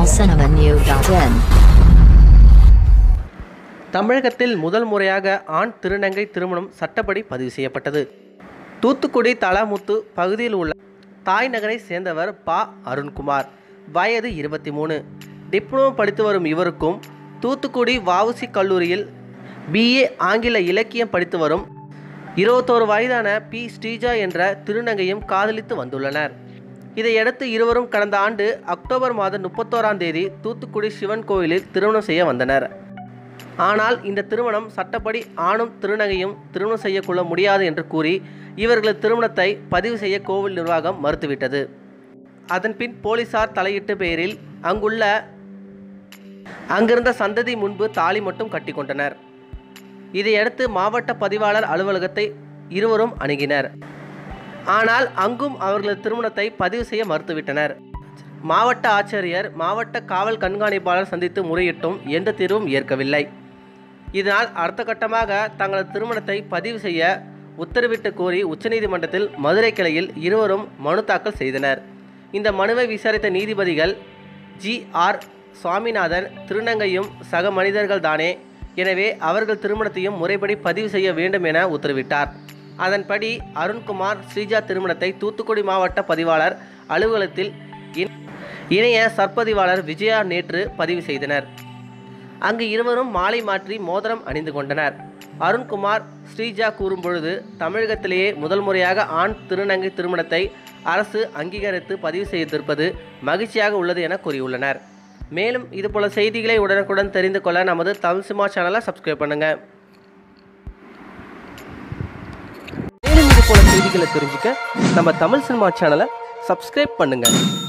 tamilcinemanew.in தமிழகத்தில் முதல் முறையாக ஆண் திருநங்கை திருமணம் சட்டப்படி பதிவு செய்யப்பட்டது தூத்துக்குடி தலாமுத்து பகுதியில் உள்ள தாய் நகரை சேர்ந்தவர் பா அருண்குமார் வயது இருபத்தி மூணு டிப்ளமோ படித்து வரும் இவருக்கும் தூத்துக்குடி வஉசி கல்லூரியில் பிஏ ஆங்கில இலக்கியம் படித்து வரும் இருபத்தோரு வயதான பி ஸ்ரீஜா என்ற திருநங்கையும் காதலித்து வந்துள்ளனர் இதையடுத்து இருவரும் கடந்த ஆண்டு அக்டோபர் மாதம் முப்பத்தோராம் தேதி தூத்துக்குடி சிவன் கோயிலில் திருமணம் செய்ய வந்தனர் ஆனால் இந்த திருமணம் சட்டப்படி ஆணும் திருநங்கையும் திருமணம் செய்யக்கொள்ள முடியாது என்று கூறி இவர்களது திருமணத்தை பதிவு செய்ய கோவில் நிர்வாகம் மறுத்துவிட்டது அதன்பின் போலீசார் தலையிட்ட பெயரில் அங்குள்ள அங்கிருந்த சந்ததி முன்பு தாலி மட்டும் கட்டிக்கொண்டனர் இதையடுத்து மாவட்ட பதிவாளர் அலுவலகத்தை இருவரும் அணுகினர் ஆனால் அங்கும் அவர்களது திருமணத்தை பதிவு செய்ய மறுத்துவிட்டனர் மாவட்ட ஆட்சியர் மாவட்ட காவல் கண்காணிப்பாளர் சந்தித்து முறையிட்டும் எந்த தீர்வும் ஏற்கவில்லை இதனால் அடுத்த கட்டமாக தங்களது திருமணத்தை பதிவு செய்ய உத்தரவிட்டு கோரி உச்சநீதிமன்றத்தில் மதுரை கிளையில் இருவரும் மனு தாக்கல் செய்தனர் இந்த மனுவை விசாரித்த நீதிபதிகள் ஜி ஆர் சுவாமிநாதன் திருநங்கையும் சக மனிதர்கள் தானே எனவே அவர்கள் திருமணத்தையும் முறைப்படி பதிவு செய்ய வேண்டும் என உத்தரவிட்டார் அதன்படி அருண்குமார் ஸ்ரீஜா திருமணத்தை தூத்துக்குடி மாவட்ட பதிவாளர் அலுவலகத்தில் இணை- இணைய சற்பதிவாளர் விஜயா நேற்று பதிவு செய்தனர் அங்கு இருவரும் மாலை மாற்றி மோதிரம் அணிந்து கொண்டனர் அருண்குமார் ஸ்ரீஜா கூறும்பொழுது தமிழகத்திலேயே முதல் முறையாக ஆண் திருநங்கை திருமணத்தை அரசு அங்கீகரித்து பதிவு செய்திருப்பது மகிழ்ச்சியாக உள்ளது என கூறியுள்ளனர் மேலும் இதுபோல செய்திகளை உடனுக்குடன் தெரிந்து கொள்ள நமது தமிழ் சினிமா சேனலை சப்ஸ்கிரைப் பண்ணுங்க மேலும் இது போல செய்திகளை தெரிஞ்சுக்க நம்ம தமிழ் சினிமா சேனலை சப்ஸ்கிரைப் பண்ணுங்க